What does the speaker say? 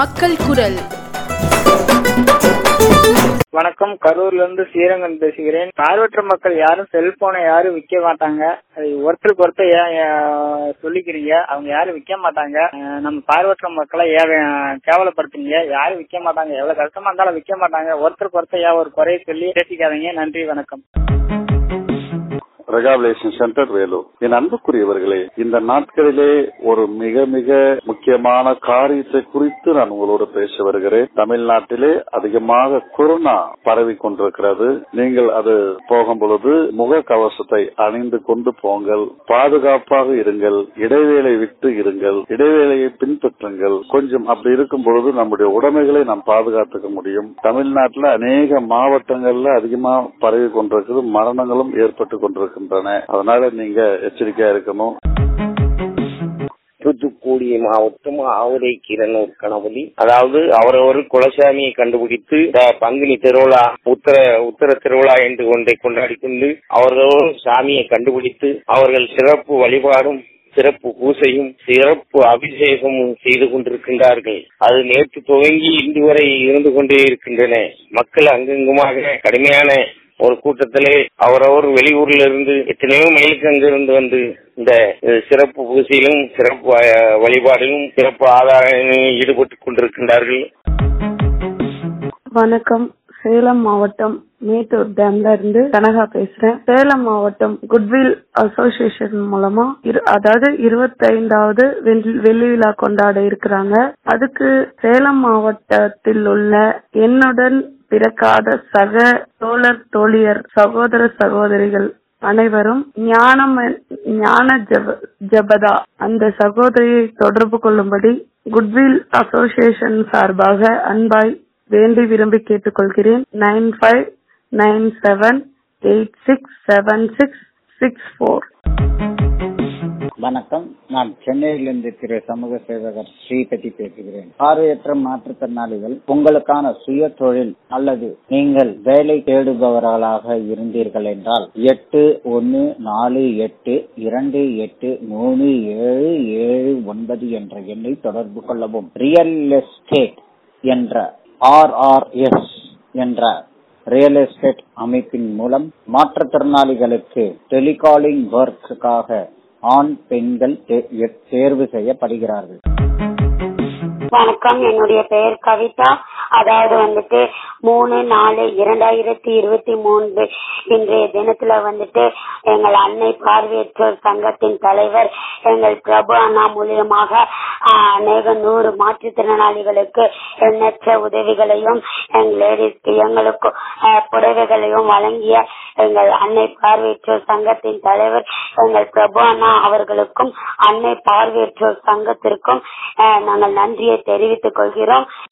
மக்கள் குரல் வணக்கம் கரூர்ல இருந்து ஸ்ரீரங்கன் பேசுகிறேன் பார்வையற்ற மக்கள் யாரும் செல்போனை யாரும் விற்க மாட்டாங்க அது ஒருத்தருக்கு ஒருத்தர் ஏன் ஏன் சொல்லிக்கிறீங்க அவங்க யாரும் விற்க மாட்டாங்க அஹ் நம்ம பார்வையற்ற மக்களை ஏன் கேவலப்படுத்துறீங்க யாரும் விற்க மாட்டாங்க எவ்வளவு கஷ்டமா இருந்தாலும் விற்க மாட்டாங்க ஒருத்தருக்கு ஒருத்தர் ஏன் ஒரு குறைய சொல்லி பேசிக்காதீங்க நன்றி வணக்கம் ரெகாபிலேஷன் சென்டர் வேலூர் என் அன்புக்குரியவர்களே இந்த நாட்களிலே ஒரு மிக மிக முக்கியமான காரியத்தை குறித்து நான் உங்களோடு பேச வருகிறேன் தமிழ்நாட்டிலே அதிகமாக கொரோனா பரவி கொண்டிருக்கிறது நீங்கள் அது போகும் பொழுது முக கவசத்தை அணிந்து கொண்டு போங்கள் பாதுகாப்பாக இருங்கள் இடைவேளை விட்டு இருங்கள் இடைவேளையை பின்பற்றுங்கள் கொஞ்சம் அப்படி இருக்கும் பொழுது நம்முடைய உடைமைகளை நாம் பாதுகாத்துக்க முடியும் தமிழ்நாட்டில் அநேக மாவட்டங்கள்ல அதிகமா பரவி கொண்டிருக்கிறது மரணங்களும் ஏற்பட்டு கொண்டிருக்கின்றன அதனால நீங்க எச்சரிக்கையா இருக்கணும் தூத்துக்குடி மாவட்டம் ஆவுரை கிரணூர் கணபதி அதாவது அவரவர் குலசாமியை கண்டுபிடித்து இந்த பங்குனி திருவிழா உத்தர உத்தர திருவிழா என்று ஒன்றை கொண்டாடி கொண்டு அவர்கள் சாமியை கண்டுபிடித்து அவர்கள் சிறப்பு வழிபாடும் சிறப்பு பூசையும் சிறப்பு அபிஷேகமும் செய்து கொண்டிருக்கின்றார்கள் அது நேற்று துவங்கி இன்று வரை இருந்து கொண்டே இருக்கின்றன மக்கள் அங்கங்குமாக கடுமையான ஒரு கூட்டத்திலே அவரவர் வெளியூர்ல இருந்து எத்தனையோ மைலுக்கு அங்கிருந்து வந்து இந்த அஹ், சிறப்பு பூசையிலும் சிறப்பு அஹ், வழிபாடிலும் சிறப்பு ஆதாரங்களிலும் ஈடுபட்டு கொண்டிருக்கின்றார்கள் வணக்கம் சேலம் மாவட்டம் மேட்டூர் டேம்ல இருந்து கனகா பேசுறேன் சேலம் மாவட்டம் குட்வில் அசோசியேஷன் மூலமா இரு- அதாவது இருபத்தைந்தாவது வெள்ளி விழா கொண்டாட இருக்கிறாங்க அதுக்கு சேலம் மாவட்டத்தில் உள்ள என்னுடன் பிறக்காத சக தோழர் தோழியர் சகோதர சகோதரிகள் அனைவரும் ஞானம் ஞான ஜப ஜபதா அந்த சகோதரியை தொடர்பு கொள்ளும்படி குட்வில் அசோசியேஷன் சார்பாக அன்பாய் வேண்டி விரும்பி கேட்டுக்கொள்கிறேன் nine five nine seven eight six seven six six four வணக்கம் நான் சென்னையிலிருந்து திரு சமூக சேவகர் ஸ்ரீபதி பேசுகிறேன் பார்வையற்ற மாற்றுத்திறனாளிகள் உங்களுக்கான சுய தொழில் அல்லது நீங்கள் வேலை தேடுபவர்களாக இருந்தீர்கள் என்றால் எட்டு ஒன்னு நாலு எட்டு இரண்டு எட்டு மூணு ஏழு ஏழு ஒன்பது என்ற எண்ணை தொடர்பு கொள்ளவும் ரியல் எஸ்டேட் என்ற ஆர்ஆர்எஸ் என்ற ரியல் எஸ்டேட் அமைப்பின் மூலம் மாற்றுத்திறனாளிகளுக்கு டெலிகாலிங் ஒர்க்குக்காக ஆண் பெண்கள் தே- தேர்வு செய்யப்படுகிறார்கள் வணக்கம் என்னுடைய பெயர் கவிதா அதாவது வந்துட்டு மூணு நாலு இரண்டாயிரத்தி இருபத்தி மூன்று இன்றைய தினத்துல வந்துட்டு எங்கள் அன்னை பார்வையற்றோர் சங்கத்தின் தலைவர் எங்கள் பிரபு அண்ணா மூலியமாக ஆஹ், அநேக நூறு மாற்றுத்திறனாளிகளுக்கு எண்ணற்ற உதவிகளையும் எங்கள் லேடிஸ்க்கு எங்களுக்கு ஆஹ், புடவைகளையும் வழங்கிய எங்கள் அன்னை பார்வையற்றோர் சங்கத்தின் தலைவர் எங்கள் பிரபு அண்ணா அவர்களுக்கும் அன்னை பார்வையற்றோர் சங்கத்திற்கும் ஆஹ், நாங்கள் நன்றியை தெரிவித்துக் கொள்கிறோம்